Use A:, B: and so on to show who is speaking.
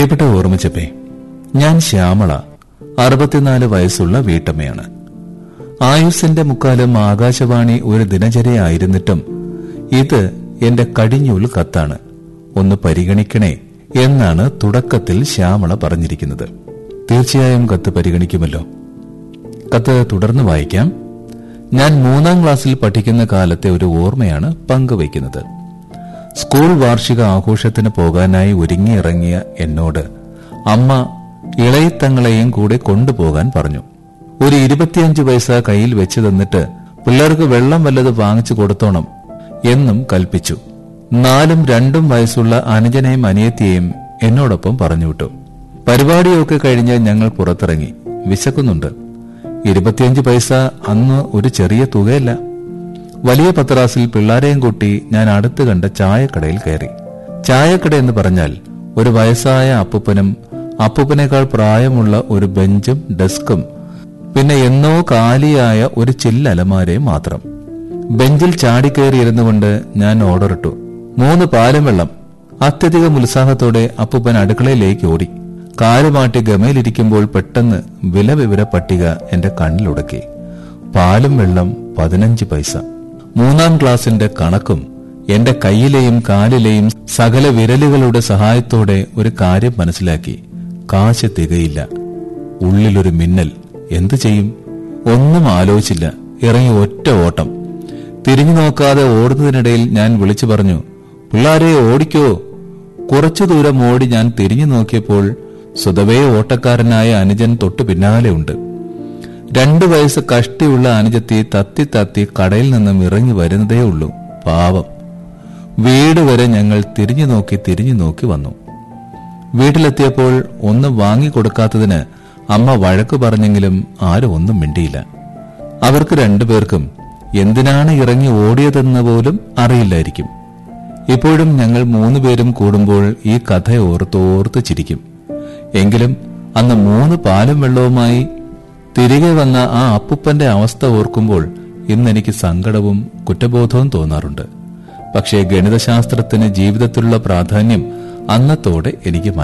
A: പ്രിയപ്പെട്ട ഓർമ്മിച്ചപ്പേ ഞാൻ ശ്യാമള അറുപത്തിനാല് വയസ്സുള്ള വീട്ടമ്മയാണ് ആയുസിന്റെ മുക്കാലും ആകാശവാണി ഒരു ദിനചര്യയായിരുന്നിട്ടും ഇത് എന്റെ കടിഞ്ഞൂൽ കത്താണ് ഒന്ന് പരിഗണിക്കണേ എന്നാണ് തുടക്കത്തിൽ ശ്യാമള പറഞ്ഞിരിക്കുന്നത് തീർച്ചയായും കത്ത് പരിഗണിക്കുമല്ലോ കത്ത് തുടർന്ന് വായിക്കാം ഞാൻ മൂന്നാം ക്ലാസ്സിൽ പഠിക്കുന്ന കാലത്തെ ഒരു ഓർമ്മയാണ് പങ്കുവയ്ക്കുന്നത് സ്കൂൾ വാർഷിക ആഘോഷത്തിന് പോകാനായി ഒരുങ്ങിയിറങ്ങിയ എന്നോട് അമ്മ ഇളയത്തങ്ങളെയും കൂടെ കൊണ്ടുപോകാൻ പറഞ്ഞു ഒരു ഇരുപത്തിയഞ്ച് പൈസ കയ്യിൽ വെച്ച് തന്നിട്ട് പിള്ളേർക്ക് വെള്ളം വല്ലത് വാങ്ങിച്ചു കൊടുത്തോണം എന്നും കൽപ്പിച്ചു നാലും രണ്ടും വയസ്സുള്ള അനുജനെയും അനിയത്തിയെയും എന്നോടൊപ്പം പറഞ്ഞുവിട്ടു പരിപാടിയൊക്കെ കഴിഞ്ഞ് ഞങ്ങൾ പുറത്തിറങ്ങി വിശക്കുന്നുണ്ട് ഇരുപത്തിയഞ്ച് പൈസ അന്ന് ഒരു ചെറിയ തുകയല്ല വലിയ പത്രാസിൽ പിള്ളാരെയും കൂട്ടി ഞാൻ അടുത്ത് കണ്ട ചായക്കടയിൽ കയറി ചായക്കട എന്ന് പറഞ്ഞാൽ ഒരു വയസ്സായ അപ്പൂപ്പനും അപ്പൂപ്പനേക്കാൾ പ്രായമുള്ള ഒരു ബെഞ്ചും ഡെസ്കും പിന്നെ എന്നോ കാലിയായ ഒരു ചില്ലലമാരയും മാത്രം ബെഞ്ചിൽ ചാടിക്കയറി ഇരുന്നുകൊണ്ട് ഞാൻ ഓർഡറിട്ടു മൂന്ന് പാലും വെള്ളം അത്യധികം ഉത്സാഹത്തോടെ അപ്പൂപ്പൻ അടുക്കളയിലേക്ക് ഓടി കാലുമാട്ടി ഗമയിലിരിക്കുമ്പോൾ പെട്ടെന്ന് വില വിവര പട്ടിക എന്റെ കണ്ണിലുടക്കി പാലും വെള്ളം പതിനഞ്ച് പൈസ മൂന്നാം ക്ലാസിന്റെ കണക്കും എന്റെ കയ്യിലെയും കാലിലെയും സകല വിരലുകളുടെ സഹായത്തോടെ ഒരു കാര്യം മനസ്സിലാക്കി കാശ് തികയില്ല ഉള്ളിലൊരു മിന്നൽ എന്തു ചെയ്യും ഒന്നും ആലോചിച്ചില്ല ഇറങ്ങി ഒറ്റ ഓട്ടം തിരിഞ്ഞു നോക്കാതെ ഓടുന്നതിനിടയിൽ ഞാൻ വിളിച്ചു പറഞ്ഞു പിള്ളാരെ ഓടിക്കോ കുറച്ചു ദൂരം ഓടി ഞാൻ തിരിഞ്ഞു നോക്കിയപ്പോൾ സ്വതവേ ഓട്ടക്കാരനായ അനുജൻ തൊട്ടു പിന്നാലെയുണ്ട് രണ്ടു വയസ്സ് കഷ്ടിയുള്ള അനുജത്തി തത്തി തത്തി കടയിൽ നിന്നും ഇറങ്ങി വരുന്നതേ ഉള്ളൂ പാവം വീട് വരെ ഞങ്ങൾ തിരിഞ്ഞു നോക്കി തിരിഞ്ഞു നോക്കി വന്നു വീട്ടിലെത്തിയപ്പോൾ ഒന്നും വാങ്ങിക്കൊടുക്കാത്തതിന് അമ്മ വഴക്കു പറഞ്ഞെങ്കിലും ആരും ഒന്നും മിണ്ടിയില്ല അവർക്ക് രണ്ടുപേർക്കും എന്തിനാണ് ഇറങ്ങി ഓടിയതെന്ന് പോലും അറിയില്ലായിരിക്കും ഇപ്പോഴും ഞങ്ങൾ മൂന്നുപേരും കൂടുമ്പോൾ ഈ കഥ ഓർത്തോർത്ത് ചിരിക്കും എങ്കിലും അന്ന് മൂന്ന് പാലും വെള്ളവുമായി തിരികെ വന്ന ആ അപ്പുപ്പന്റെ അവസ്ഥ ഓർക്കുമ്പോൾ ഇന്നെനിക്ക് സങ്കടവും കുറ്റബോധവും തോന്നാറുണ്ട് പക്ഷേ ഗണിതശാസ്ത്രത്തിന് ജീവിതത്തിലുള്ള പ്രാധാന്യം അന്നത്തോടെ എനിക്ക്